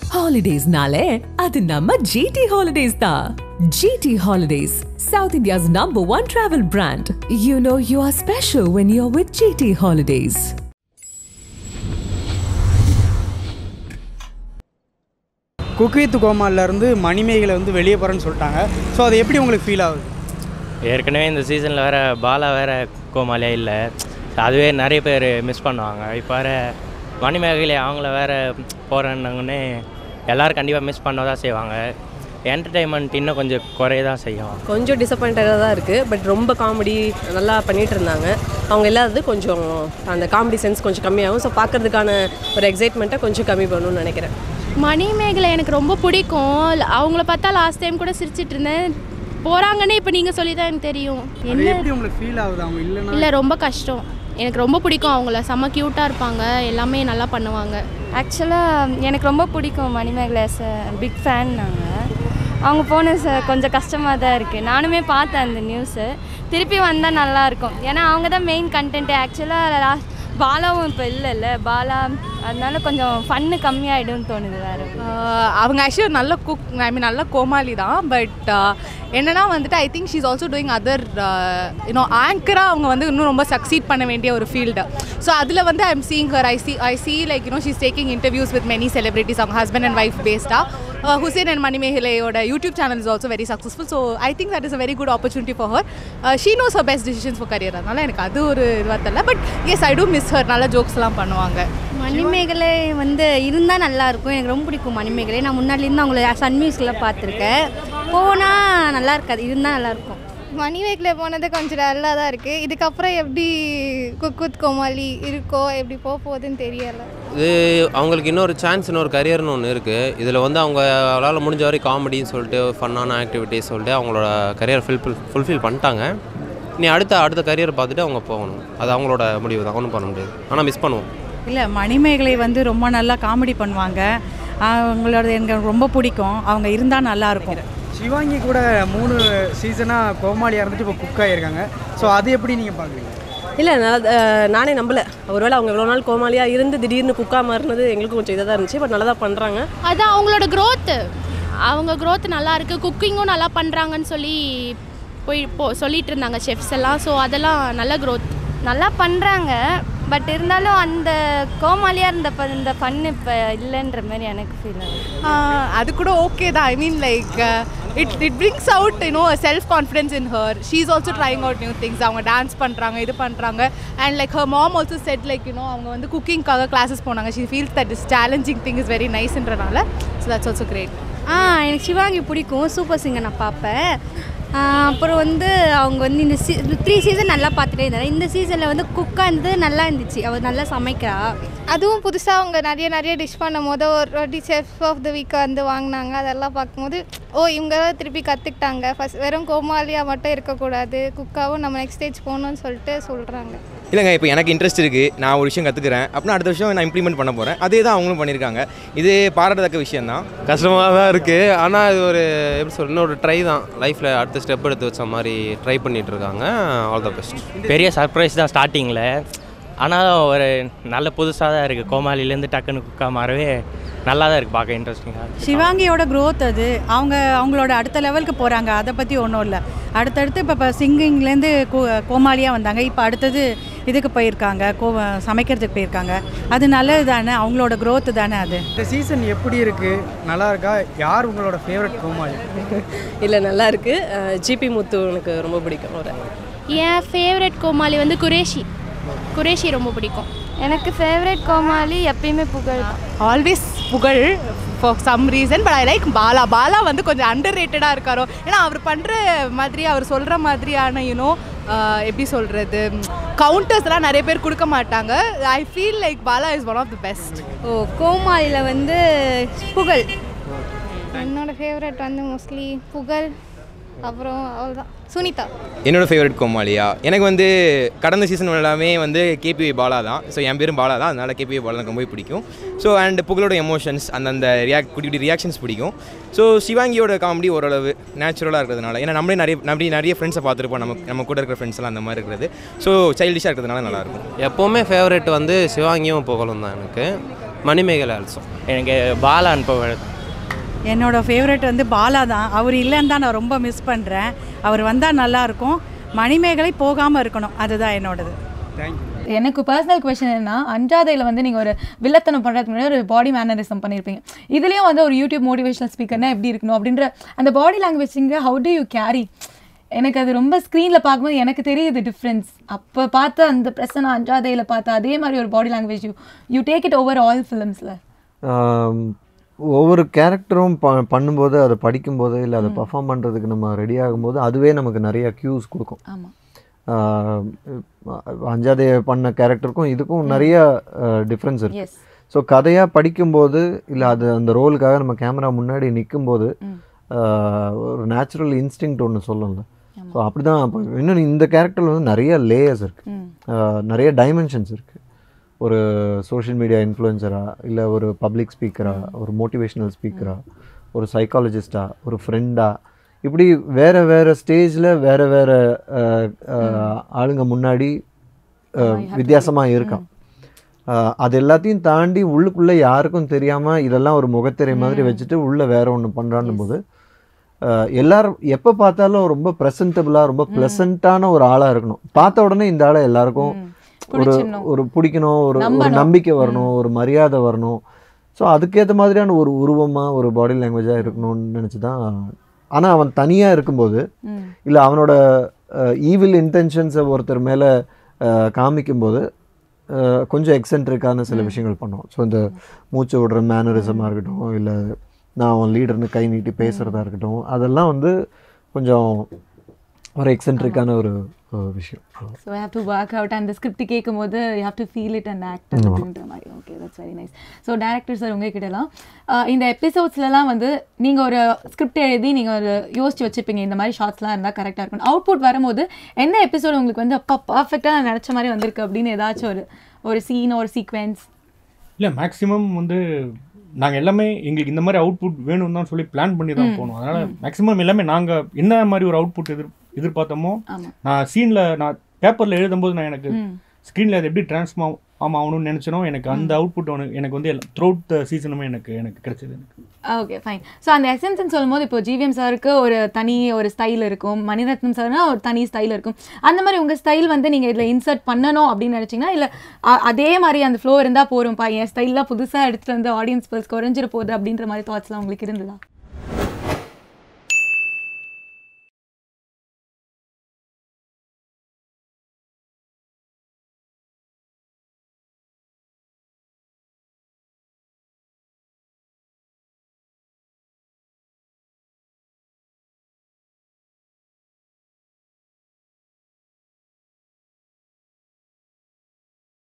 ஹாலிடேஸ்னாலே அது நம்ம ஜிடி ஹாலிடேஸ் தான் GT holidays south India's number one travel brand you know you are special when you are with GT holidays cook with கோமாலிருந்து மணிமேகலை வந்து வெளியே போகிறேன்னு சொல்லிட்டாங்க ஸோ அது எப்படி உங்களுக்கு ஃபீல் ஆகுது ஏற்கனவே இந்த சீசனில் வேறு பாலா வேறு கோமாளியாக இல்லை அதுவே நிறைய பேர் மிஸ் பண்ணுவாங்க இப்போ வேறு மணிமேகலை அவங்கள வேறு போகிறேன்னாங்கன்னே எல்லோரும் கண்டிப்பாக மிஸ் பண்ண தான் செய்வாங்க என்டர்டெயின்மெண்ட் இன்னும் கொஞ்சம் குறைய தான் செய்யும் கொஞ்சம் டிசப்பாயிண்டடாக தான் இருக்குது பட் ரொம்ப காமெடி நல்லா பண்ணிகிட்டு இருந்தாங்க அவங்க இல்லாதது கொஞ்சம் அந்த காமெடி சென்ஸ் கொஞ்சம் கம்மியாகும் ஸோ பார்க்கறதுக்கான ஒரு எக்ஸைட்மெண்ட்டை கொஞ்சம் கம்மி பண்ணணும்னு நினைக்கிறேன் மணிமேகலை எனக்கு ரொம்ப பிடிக்கும் அவங்கள பார்த்தா லாஸ்ட் டைம் கூட சிரிச்சிட்டு இருந்தேன் போகிறாங்கன்னு இப்போ நீங்கள் சொல்லி தான் எனக்கு தெரியும் அது என்ன எப்படி உங்களுக்கு ஃபீல் ஆகுது அவங்க இல்லைன்னா இல்லை ரொம்ப கஷ்டம் எனக்கு ரொம்ப பிடிக்கும் அவங்கள செம்ம க்யூட்டாக இருப்பாங்க எல்லாமே நல்லா பண்ணுவாங்க ஆக்சுவலாக எனக்கு ரொம்ப பிடிக்கும் மணிமேகலை பிக் ஃபேன் நாங்கள் அவங்க போன ச- கொஞ்சம் கஷ்டமாக தான் இருக்குது நானுமே பார்த்தேன் அந்த நியூஸு திருப்பி வந்தால் நல்லாயிருக்கும் ஏன்னா அவங்க தான் மெயின் கண்டென்ட்டு ஆக்சுவலாக லாஸ்ட் பாலாவும் இப்போ இல்லைல்ல பாலா அதனால கொஞ்சம் ஃபன்னு கம்மியாயிடும்னு தோணுது வேறு ஆஹ் அவங்க ஆக்சுவலி நல்ல குக் ஐ மீன் நல்ல கோமாளி தான் பட் என்னன்னா வந்துட்டு I think she's also doing other you know ஆங்கராக அவங்க வந்து இன்னும் ரொம்ப சக்சீட் பண்ண வேண்டிய ஒரு ஃபீல்டு ஸோ அதில் வந்து I am seeing her I see I see like you know she's taking interviews with many celebrities அவங்க ஹஸ்பண்ட் அண்ட் ஒய்ஃப் பேஸ்டாக ஹுசேன் அண்ட் மணிமேகலையோட YouTube channel is also very successful so I think that is a very good opportunity for her she knows a best decisions for career அதனால எனக்கு அது ஒரு இதுவாக தெரியல but yes I do miss her நல்ல ஜோக்ஸ்லாம் பண்ணுவாங்க மணிமேகலை வந்து இருந்தால் நல்லாயிருக்கும் எனக்கு ரொம்ப பிடிக்கும் மணிமேகலை நான் முன்னாடிலேருந்து அவங்கள சன் மியூசிக்கில் பார்த்துருக்கேன் போனால் நல்லா இருக்காது இருந்தால் நல்லாயிருக்கும் மணிமேகலை போனது கொஞ்சம் நல்லா தான் இருக்குது இதுக்கப்புறம் எப்படி குக்குத் கோமாளி இருக்கோ எப்படி போக போகுதுன்னு தெரியலை இது அவங்களுக்கு இன்னொரு சான்ஸ் இன்னொரு கரியர்னு ஒன்று இருக்குது இதில் வந்து அவங்க அவளால் முடிஞ்ச வரை காமெடின்னு சொல்லிட்டு ஃபன்னான ஆக்டிவிட்டிஸ் சொல்லிட்டு அவங்களோட கரியர் ஃபில் ஃபுல்ஃபில் பண்ணிட்டாங்க நீ அடுத்த அடுத்த கரியர் பார்த்துட்டு அவங்க போகணும் அது அவங்களோட முடிவு தான் ஒன்றும் பண்ண முடியாது ஆனால் மிஸ் பண்ணுவோம் இல்லை மணிமேகலை வந்து ரொம்ப நல்லா காமெடி பண்ணுவாங்க அவங்களோட எனக்கு ரொம்ப பிடிக்கும் அவங்க இருந்தால் நல்லா இருக்கும் சிவாங்கி கூட மூணு சீசனாக கோமாளியாக இருந்துட்டு இப்போ குக் ஆகியிருக்காங்க ஸோ அது எப்படி நீங்கள் பார்க்குறீங்க இல்லை நான் நானே நம்பலை ஒருவேளை அவங்க இவ்வளோ நாள் கோமாளியாக இருந்து திடீர்னு குக்கா மாறினது எங்களுக்கும் கொஞ்சம் இதாக தான் இருந்துச்சு பட் நல்லா தான் பண்ணுறாங்க அது அவங்களோட growth அவங்க growth நல்லா இருக்குது குக்கிங்கும் நல்லா பண்ணுறாங்கன்னு சொல்லி போய் போ சொல்லிட்டு இருந்தாங்க செஃப்ஸ் எல்லாம் ஸோ அதெல்லாம் நல்ல growth நல்லா பண்ணுறாங்க பட் இருந்தாலும் அந்த கோமாளியாக இருந்த ப- இந்த ஃபன் இப்போ இல்லைன்ற மாதிரி எனக்கு ஃபீல் ஆகுது Uh, அது கூட ஓகே தான் I mean like it it brings out you know self confidence in her she is also trying out new things அவங்க டான்ஸ் பண்ணுறாங்க இது பண்ணுறாங்க and like her mom also said like you know அவங்க வந்து குக்கிங்காக கிளாஸஸ் போனாங்க she feels that is challenging thing is very நைஸ்ன்றனால so that's also great ah எனக்கு சிவாங்கி பிடிக்கும் சூப்பர் சிங்கர் நான் பார்ப்பேன் ஆ, அப்புறம் வந்து அவங்க வந்து இந்த சீ த்ரீ சீசன் நல்லா பார்த்துட்டே இருந்தாங்க இந்த சீசனில் வந்து குக்காக இருந்தது நல்லா இருந்துச்சு அவள் நல்லா சமைக்கிறா அதுவும் புதுசாக அவங்க நிறைய நிறைய டிஷ் பண்ணும் போது ஒரு வாட்டி செஃப் ஆஃப் த வீக்கை வந்து வாங்கினாங்க அதெல்லாம் பார்க்கும்போது ஓ இவங்க தான் திருப்பி கற்றுக்கிட்டாங்க ஃபஸ்ட் வெறும் கோமாளியாக மட்டும் இருக்கக்கூடாது குக்காவும் நம்ம நெக்ஸ்ட் ஸ்டேஜ் போகணும்னு சொல்லிட்டு சொல்கிறாங்க இல்லைங்க இப்போ எனக்கு இன்ட்ரெஸ்ட் இருக்குது நான் ஒரு விஷயம் கற்றுக்கிறேன் அப்படின்னா அடுத்த விஷயம் நான் இம்ப்ளிமெண்ட் பண்ண போகிறேன் அதே தான் அவங்களும் பண்ணியிருக்காங்க இது பாராட்டத்தக்க விஷயம் தான் கஷ்டமாக தான் இருக்குது ஆனால் இது ஒரு எப்படி சொல்ற இன்னொரு ட்ரை தான் லைஃப்பில் அடுத்த ஸ்டெப் எடுத்து வச்ச மாதிரி ட்ரை பண்ணிட்டு இருக்காங்க ஆல் த பெஸ்ட் பெரிய சர்ப்ரைஸ் தான் ஸ்டார்டிங்கில் ஆனால் ஒரு நல்ல புதுசாக தான் இருக்குது கோமாளிலேருந்து டக்குன்னு குக்கா மாறவே நல்லா தான் இருக்குது பார்க்க இன்ட்ரெஸ்டிங்காக சிவாங்கியோட growth அது அவங்க அவங்களோட அடுத்த லெவலுக்கு போகிறாங்க அதை பற்றி ஒன்றும் இல்லை அடுத்தடுத்து இப்போ இப்போ சிங்கிங்லேருந்து கோ கோமாளியாக வந்தாங்க இப்போ அடுத்தது இதுக்கு போயிருக்காங்க கோ சமைக்கிறதுக்கு போயிருக்காங்க அது நல்லது தானே அவங்களோட growth தானே அது இந்த சீசன் எப்படி இருக்குது நல்லா இருக்கா யார் உங்களோட ஃபேவரட் கோமாளி இல்லை நல்லா இருக்குது ஜிபி முத்து எனக்கு ரொம்ப பிடிக்கும் அவரை என் ஃபேவரட் கோமாளி வந்து குரேஷி குரேஷி ரொம்ப பிடிக்கும் எனக்கு ஃபேவரட் கோமாளி எப்பயுமே புகழ் தான் always Pugazh for some reason but I like Bala Bala வந்து கொஞ்சம் அண்டர் ரேட்டடாக இருக்காரோ ஏன்னா அவர் பண்ணுற மாதிரி அவர் சொல்கிற மாதிரியான யூனோ எப்படி சொல்கிறது கவுண்டர்ஸ்லாம் நிறைய பேர் கொடுக்க மாட்டாங்க I feel like Bala is one of the best ஓ கோமாளியில் வந்து புகழ் என்னோட ஃபேவரட் வந்து மோஸ்ட்லி புகழ் அப்புறம் அவ்வளோதான் சுனிதா என்னோட ஃபேவரட் கோமாளியா எனக்கு வந்து கடந்த சீசன் எல்லாமே வந்து கேபிஐ பாலா தான் ஸோ என் பேரும் பாலா தான் அதனால் கேபிஐ பாலா எனக்கு ரொம்ப பிடிக்கும் ஸோ அண்ட் புகழோட எமோஷன்ஸ் அந்தந்த ரியாக்ட் குட்டி குட்டி ரியாக்ஷன்ஸ் பிடிக்கும் ஸோ சிவாங்கியோட காமெடி ஓரளவு நேச்சுரலாக இருக்கிறதுனால ஏன்னா நம்மளே நிறைய நம்ம நிறைய ஃப்ரெண்ட்ஸை பார்த்துருப்போம் நம்ம நம்ம கூட இருக்கிற ஃப்ரெண்ட்ஸ் எல்லாம் அந்த மாதிரி இருக்கிறது ஸோ சைல்டிஷாக இருக்கிறதுனால நல்லாயிருக்கும் எப்போவுமே ஃபேவரட் வந்து சிவாங்கியும் புகழும் தான் எனக்கு மணிமேகலை ஆல்சோ எனக்கு பாலான் புகழ் என்னோட ஃபேவரட் வந்து பாலா தான் அவர் இல்லைன்னு தான் நான் ரொம்ப மிஸ் பண்ணுறேன் அவர் வந்தால் நல்லாயிருக்கும் மணிமேகலை போகாமல் இருக்கணும் அதுதான் என்னோடது தேங்க்யூ எனக்கு பர்சனல் கொஷின் என்னன்னா அஞ்சாதையில் வந்து நீங்கள் ஒரு வில்லத்தனம் பண்ணுறதுக்கு முன்னாடி ஒரு பாடி மேனரிசம் பண்ணியிருப்பீங்க இதுலேயும் வந்து ஒரு யூடியூப் மோட்டிவேஷனல் ஸ்பீக்கர்னா எப்படி இருக்கணும் அப்படின்ற அந்த பாடி லாங்குவேஜிங்க ஹவு டு யூ கேரி எனக்கு அது ரொம்ப ஸ்க்ரீனில் பார்க்கும்போது எனக்கு தெரியுது டிஃப்ரென்ஸ் அப்போ பார்த்து அந்த பிரச்சனை அஞ்சாதையில் பார்த்து அதே மாதிரி ஒரு body language you you take it over all ஃபிலிம்ஸில் ஆம், ஒவ்வொரு கேரக்டரும் ப பண்ணும்போது அதை படிக்கும்போது இல்லை அதை பர்ஃபார்ம் பண்ணுறதுக்கு நம்ம ரெடி ஆகும்போது அதுவே நமக்கு நிறைய க்யூஸ் கொடுக்கும் ஆமாம் ஆஹ் அஞ்சாதே பண்ண கேரக்டருக்கும் இதுக்கும் நிறைய டிஃப்ரென்ஸ் இருக்கு எஸ் ஸோ கதையாக படிக்கும்போது இல்லை அது அந்த ரோலுக்காக நம்ம கேமரா முன்னாடி நிற்கும்போது ஒரு நேச்சுரல் இன்ஸ்டிங்க்ட் ஒன்று சொல்லல ஸோ அப்படி தான் இப்போ இன்னும் இந்த கேரக்டரில் வந்து நிறைய லேயர்ஸ் இருக்குது நிறைய டைமென்ஷன்ஸ் இருக்குது ஒரு சோஷியல் மீடியா இன்ஃப்ளூயன்சரா இல்லை ஒரு பப்ளிக் ஸ்பீக்கரா ஒரு மோட்டிவேஷனல் ஸ்பீக்கரா ஒரு சைக்காலஜிஸ்டா ஒரு ஃப்ரெண்டா இப்படி வேறு வேறு ஸ்டேஜில் வேறு வேறு ஆளுங்க முன்னாடி வித்தியாசமாக இருக்கான் அஹ், அது எல்லாத்தையும் தாண்டி உள்ளுக்குள்ளே யாருக்கும் தெரியாமல் இதெல்லாம் ஒரு முகத்திரை மாதிரி வச்சுட்டு உள்ளே வேற ஒன்று பண்ணுறான்னும் போது அஹ், எல்லாரும் எப்போ பார்த்தாலும் ரொம்ப ப்ரெசன்டபுளாக ரொம்ப ப்ளசண்ட்டான ஒரு ஆளாக இருக்கணும் பார்த்த உடனே இந்த ஆளை எல்லாருக்கும் ஒரு பிடிச்சிடணும். ஒரு பிடிக்கணும் ஒரு ஒரு நம்பணும். நம்பிக்கை வரணும் ஒரு மரியாதை வரணும் ஸோ அதுக்கேற்ற மாதிரியான ஒரு உருவமாக ஒரு பாடி லாங்குவேஜாக இருக்கணும்னு நினச்சி தான் ஆனால் அவன் தனியாக இருக்கும்போது ம் இல்லை அவனோட ஈவில் இன்டென்ஷன்ஸை ஒருத்தர் மேலே காமிக்கும்போது அஹ், கொஞ்சம் எக்ஸென்ட்ரிக்கான சில விஷயங்கள் பண்ணுவோம் ஸோ இந்த மூச்சு விடுற மேனரிசமாக இருக்கட்டும் இல்லை நான் அவன் லீடர்னு கை நீட்டி பேசுகிறதா இருக்கட்டும் அதெல்லாம் வந்து கொஞ்சம் ஒரு எக்ஸென்ட்ரிக்கான ஒரு அஹ், விஷயம் so have to work out அந்த ஸ்கிரிப்ட் கேட்கும் போது you have to feel it and act ஆமா. அப்படின்ற மாதிரி okay that's very nice so director sir உங்ககிட்டலாம் ஆஹ் இந்த எபிசோட்ஸ்லலாம் வந்து நீங்கள் ஒரு ஸ்கிரிப்ட் எழுதி நீங்கள் ஒரு யோசிச்சு வச்சுருப்பீங்க இந்த மாதிரி ஷார்ட்ஸ்லாம் இருந்தால் கரெக்டாக இருக்கும் அவுட்புட் வரும்போது என்ன எபிசோட் உங்களுக்கு வந்து அப்பா பர்ஃபெக்டாக நான் நினச்ச மாதிரி வந்திருக்கு அப்படின்னு ஏதாச்சும் ஒரு ஒரு சீன் ஒரு சீக்வென்ஸ் இல்லை மேக்ஸிமம் வந்து நாங்கள் எல்லாமே எங்களுக்கு இந்த மாதிரி அவுட்புட் வேணும் தான் சொல்லி பிளான் பண்ணி தான் ம், போனோம் அதனால் ம். மேக்ஸிமம் எல்லாமே நாங்கள் என்ன மாதிரி ஒரு அவுட்புட் எதிர் எதிர்பார்த்தோமோ ஆமா. நான் சீனில் நான் பேப்பரில் எழுதும்போது நான் எனக்கு ம். ஸ்க்ரீனில் அது எப்படி ட்ரான்ஸ்ஃபார்ம் ஆமாம் ஆகணும்னு நினச்சனோ எனக்கு அந்த அவுட்புட் எனக்கு வந்து த்ரூ த சீசனுமே எனக்கு எனக்கு கிடைச்சது எனக்கு ஓகே ஃபைன் ஸோ அந்த எசன்ஸ்னு சொல்லும்போது இப்போ ஜிவிஎம் சாருக்கு ஒரு தனி ஒரு ஸ்டைல் இருக்கும் மணிரத்னம் சார்னா ஒரு தனி ஸ்டைல் இருக்கும் அந்த மாதிரி உங்கள் ஸ்டைல் வந்து நீங்கள் இதில் இன்சர்ட் பண்ணணும் அப்படின்னு நினச்சிங்கன்னா இல்லை அதே மாதிரி அந்த ஃப்ளோ இருந்தால் போகிறோம்ப்பா என் ஸ்டைல்லாம் புதுசாக எடுத்துகிட்டு வந்து ஆடியன்ஸ் பல்ஸ் குறைஞ்சிட போகுது அப்படின்ற மாதிரி தாட்ஸ்லாம் உங்களுக்கு இருந்ததா